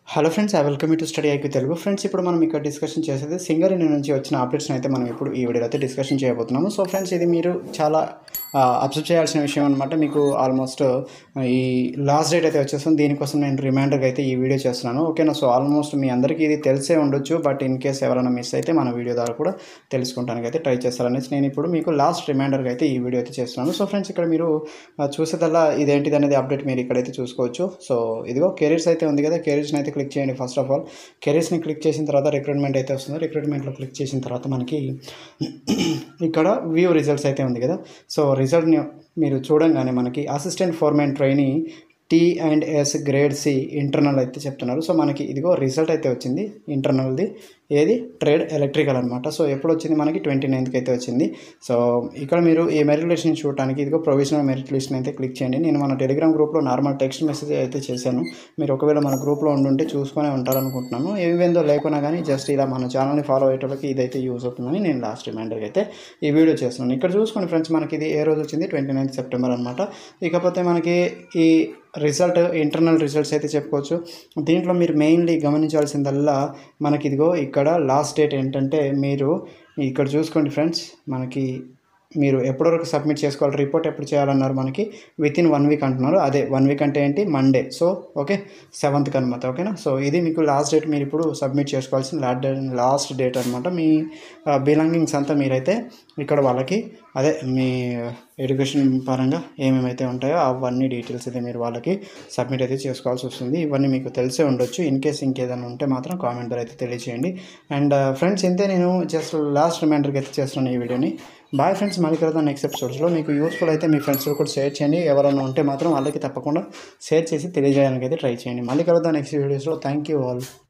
hello friends I welcome to study IQ Telugu friends ఇప్పుడు మనం ఇక్కడ డిస్కషన్ చేసేది సింగరేణి నుంచి వచ్చిన అప్డేట్స్ని అయితే మనం ఇప్పుడు ఈ వీడియోలో అయితే డిస్కషన్ చేయబోతున్నాము సో ఫ్రెండ్స్ ఇది మీరు చాలా అబ్జర్వ్ చేయాల్సిన విషయం అనమాట మీకు ఆల్మోస్ట్ ఈ లాస్ట్ డేట్ అయితే వచ్చేస్తుంది దీనికోసం నేను రిమైండర్గా అయితే ఈ వీడియో చేస్తున్నాను ఓకేనా సో ఆల్మోస్ట్ మీ అందరికీ ఇది తెలిసే ఉండొచ్చు బట్ ఇన్ కేస్ ఎవరైనా మిస్ అయితే మన వీడియో ద్వారా కూడా తెలుసుకోవడానికి అయితే ట్రై చేస్తారనేసి నేను ఇప్పుడు మీకు లాస్ట్ రిమైండర్గా అయితే ఈ వీడియో అయితే చేస్తున్నాను సో ఫ్రెండ్స్ ఇక్కడ మీరు ఆ, చూసేదల్లా ఇదేంటిది అనేది అప్డేట్ మీరు ఇక్కడైతే చూసుకోవచ్చు సో ఇదిగో కెరీర్స్ అయితే ఉంది కదా కెరీర్స్ని అయితే క్లిక్ చేయండి ఫస్ట్ ఆఫ్ ఆల్ కెరీర్స్ని క్లిక్ చేసిన తర్వాత రిక్రూట్మెంట్ అయితే వస్తుంది రిక్రూట్మెంట్లో క్లిక్ చేసిన తర్వాత మనకి ఇక్కడ వ్యూ రిజల్ట్స్ అయితే ఉంది కదా సో రిజల్ట్ని మీరు చూడంగానే మనకి assistant foreman trainee T and S grade C internal అయితే చెప్తున్నారు సో మనకి ఇదిగో రిజల్ట్ అయితే వచ్చింది ఇంటర్నల్ది ఏది ట్రేడ్ ఎలక్ట్రికల్ అనమాట సో ఎప్పుడు వచ్చింది మనకి ట్వంటీ నైన్త్కి అయితే వచ్చింది సో ఇక్కడ మీరు ఈ మెరిట్ లిస్ట్ని చూడడానికి ఇదిగో ప్రొవిజనల్ మెరిట్ లిస్ట్ని అయితే క్లిక్ చేయండి నేను మన టెలిగ్రామ్ గ్రూప్లో నార్మల్ టెక్స్ట్ మెసేజ్ అయితే చేశాను మీరు ఒకవేళ మన గ్రూప్లో ఉండుంటే చూసుకొని ఉంటారనుకుంటున్నాను ఏవేందో లేకున్నా కానీ జస్ట్ ఇలా మన ఛానల్ని ఫాలో అయ్యేటోళ్ళకి ఇదైతే యూస్ అవుతుందని నేను లాస్ట్ రిమైండర్గా అయితే ఈ వీడియో చేస్తున్నాను ఇక్కడ చూసుకోండి ఫ్రెండ్స్ మనకి ఇది ఏ రోజు వచ్చింది ట్వంటీ నైన్త్ సెప్టెంబర్ అనమాట ఇకపోతే మనకి ఈ రిజల్ట్ ఇంటర్నల్ రిజల్ట్స్ అయితే చెప్పుకోవచ్చు దీంట్లో మీరు మెయిన్లీ గమనించాల్సిందల్లా మనకి ఇదిగో ఇక్కడ లాస్ట్ డేట్ ఏంటంటే మీరు ఇక్కడ చూసుకోండి ఫ్రెండ్స్ మనకి మీరు ఎప్పటి వరకు సబ్మిట్ చేసుకోవాలి రిపోర్ట్ ఎప్పుడు చేయాలన్నారు మనకి విత్ ఇన్ వన్ వీక్ అంటున్నారు అదే వన్ వీక్ అంటే ఏంటి మండే సో ఓకే సెవెంత్కి అనమాట ఓకేనా సో ఇది మీకు లాస్ట్ డేట్ మీరు ఇప్పుడు సబ్మిట్ చేసుకోవాల్సిన లాస్ట్ డేట్ లాస్ట్ డేట్ అనమాట మీ బిలాంగింగ్స్ అంతా మీరైతే ఇక్కడ వాళ్ళకి అదే మీ ఎడ్యుకేషన్ పరంగా ఏమేమైతే ఉంటాయో అవన్నీ డీటెయిల్స్ అయితే మీరు వాళ్ళకి సబ్మిట్ అయితే చేసుకోవాల్సి వస్తుంది ఇవన్నీ మీకు తెలిసే ఉండొచ్చు ఇన్ కేస్ ఇంకేదైనా ఉంటే మాత్రం కామెంట్ ద్వారా అయితే తెలియచేయండి అండ్ ఫ్రెండ్స్ ఇంతే నేను జస్ట్ లాస్ట్ రిమైండర్కి అయితే చేస్తున్నాను ఈ వీడియోని బాయ్ ఫ్రెండ్స్ మళ్ళీ కలుద్దాం నెక్స్ట్ ఎపిసోడ్స్లో మీకు యూస్ఫుల్ అయితే మీ ఫ్రెండ్స్ కూడా షేర్ చేయండి ఎవరైనా ఉంటే మాత్రం వాళ్ళకి తప్పకుండా షేర్ చేసి తెలియజేయడానికి అయితే ట్రై చేయండి మళ్ళీ కలుద్దాం నెక్స్ట్ వీడియోస్లో థ్యాంక్ యూ ఆల్